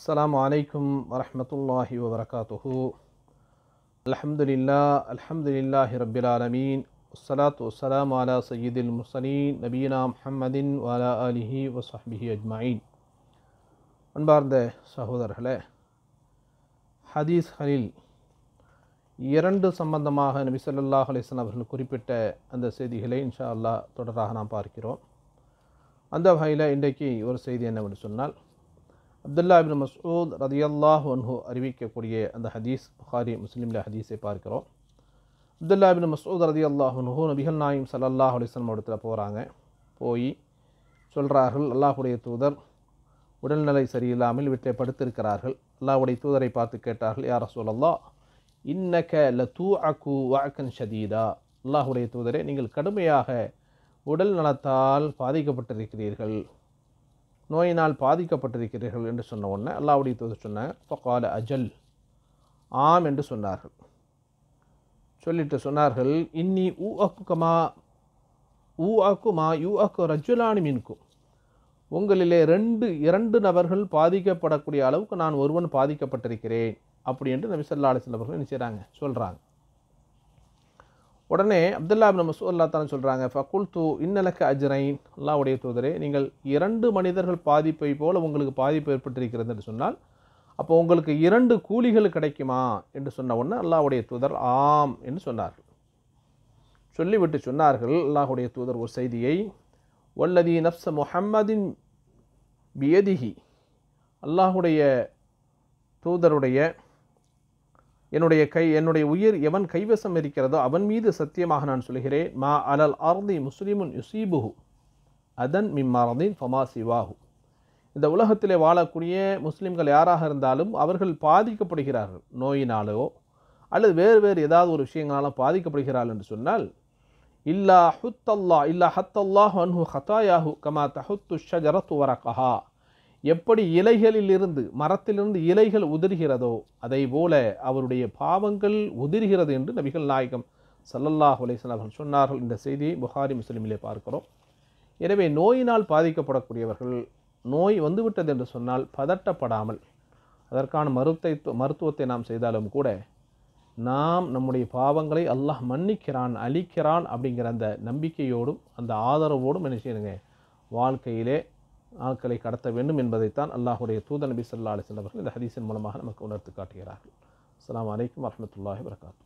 السلام عليكم ورحمة الله وبركاته الحمد لله الحمد لله رب العالمين والصلاة والسلام على سيد المرسلين نبينا محمد وعلى آله وصحبه أجمعين அன்பார்ந்த சகோதரர்களே ஹதீஸ்களில் இரண்டு சம்பந்தமாக நபி ஸல்லல்லாஹு அலைஹி வஸல்லம் அவர்கள் குறிப்பிட்ட அந்த செய்திகளை இன்ஷா அல்லாஹ் தொடராக நாம் பார்க்கிறோம் அந்த வகையில் இன்றைக்கு ஒரு செய்தி என்னவென்று சொன்னால் அப்துல்லா இபின் மஸ்ஊத் ரதியல்லாஹு அன்ஹு அறிவிக்கக்கூடிய அந்த ஹதீஸ் புகாரி முஸ்லீமில் ஹதீஸை பார்க்கிறோம் அப்துல்லா இபின் மஸ்ஊத் ரதியல்லாஹு அன்ஹு நபிகள் நாயும் ஸல்லல்லாஹு அலைஹி வஸல்லம் இடத்துல போகிறாங்க போய் சொல்கிறார்கள் அல்லாஹுடைய தூதர் உடல்நிலை சரியில்லாமல் வீட்டில் படுத்திருக்கிறார்கள் அல்லாஹ்வுடைய தூதரை பார்த்து கேட்டார்கள் யார் ரசூலல்லா இன்னக ல தூ அக்கு வாக்கன் ஷதீதா அல்லாஹுடைய தூதரே நீங்கள் கடுமையாக உடல் நலத்தால் பாதிக்கப்பட்டிருக்கிறீர்கள் நோயினால் பாதிக்கப்பட்டிருக்கிறீர்கள் என்று சொன்ன உடனே அல்லாஹ்வுடைய தூதர் சொன்னாங்க ஃபகால அஜல் ஆம் என்று சொன்னார்கள் சொல்லிட்டு சொன்னார்கள் இன்னி ஊ அக்குமா ஊ அக்குமா யூ அக்கு ரஜுலானி மின்கும் உங்களிலே ரெண்டு இரண்டு நபர்கள் பாதிக்கப்படக்கூடிய அளவுக்கு நான் ஒருவன் பாதிக்கப்பட்டிருக்கிறேன் அப்படி என்று நபி ஸல்லல்லாஹு அலைஹி வஸல்லம் அவர்கள் என்ன செய்கிறாங்க சொல்கிறாங்க உடனே அப்துல்லா பின் மசூத் அல்லா தானே சொல்கிறாங்க ஃபகுல் தூ இன்னலக்க அஜ்ரைன் அல்லாவுடைய தூதரே நீங்கள் இரண்டு மனிதர்கள் பாதிப்பை போல உங்களுக்கு பாதிப்பு ஏற்பட்டிருக்கிறது என்று சொன்னால் அப்போ உங்களுக்கு இரண்டு கூலிகள் கிடைக்குமா என்று சொன்ன உடனே அல்லாஹ்வுடைய தூதர் ஆம் என்று சொன்னார்கள் சொல்லிவிட்டு சொன்னார்கள் அல்லாஹ்வுடைய தூதர் ஒரு செய்தியை வல்லதி நப்ச முஹம்மதின் பியதிஹி அல்லாஹுடைய தூதருடைய என்னுடைய கை என்னுடைய உயிர் எவன் கைவசம் இருக்கிறதோ அவன் மீது சத்தியமாக நான் சொல்கிறேன் மா அலல் அர்தி முஸ்லிமுன் யுசீபுஹு அதன் மிம்மரதின் ஃபமா சிவாஹு இந்த உலகத்திலே வாழக்கூடிய முஸ்லிம்கள் யாராக இருந்தாலும் அவர்கள் பாதிக்கப்படுகிறார்கள் நோயினாலோ அல்லது வேறு வேறு ஏதாவது ஒரு விஷயங்களாலும் பாதிக்கப்படுகிறார்கள் என்று சொன்னால் இல்லா ஹுத்தல்லா இல்லா ஹத்தல்லாஹ் அன்ஹு ஹதாயாஹு கமா தஹுத்து ஷஜரத்து வரகஹா எப்படி இலைகளிலிருந்து மரத்திலிருந்து இலைகள் உதிர்கிறதோ அதை போல அவருடைய பாவங்கள் உதிர்கிறது என்று நபிகள் நாயகம் சல்லல்லாஹ் அலைஹிஸ்ஸலாம் அவர்கள் சொன்னார்கள் இந்த செய்தியை புகாரி முஸ்லிமிலே பார்க்கிறோம் எனவே நோயினால் பாதிக்கப்படக்கூடியவர்கள் நோய் வந்துவிட்டது என்று சொன்னால் பதட்டப்படாமல் அதற்கான மருத்தை மருத்துவத்தை நாம் செய்தாலும் கூட நாம் நம்முடைய பாவங்களை அல்லாஹ் மன்னிக்கிறான் அழிக்கிறான் அப்படிங்கிற அந்த நம்பிக்கையோடும் அந்த ஆதரவோடும் என்ன செய்யணுங்க வாழ்க்கையிலே நாட்களை கடத்த வேண்டும் என்பதைத்தான் அல்லாஹுடைய தூத நபி சல்லா அலிஸ்லாம் அவர்கள் இந்த ஹதீஸின் மூலமாக நமக்கு உணர்த்து காட்டுகிறார்கள் அஸ்லாம் வலைக்கம் வரமத்துல்லாஹி வரகாத்து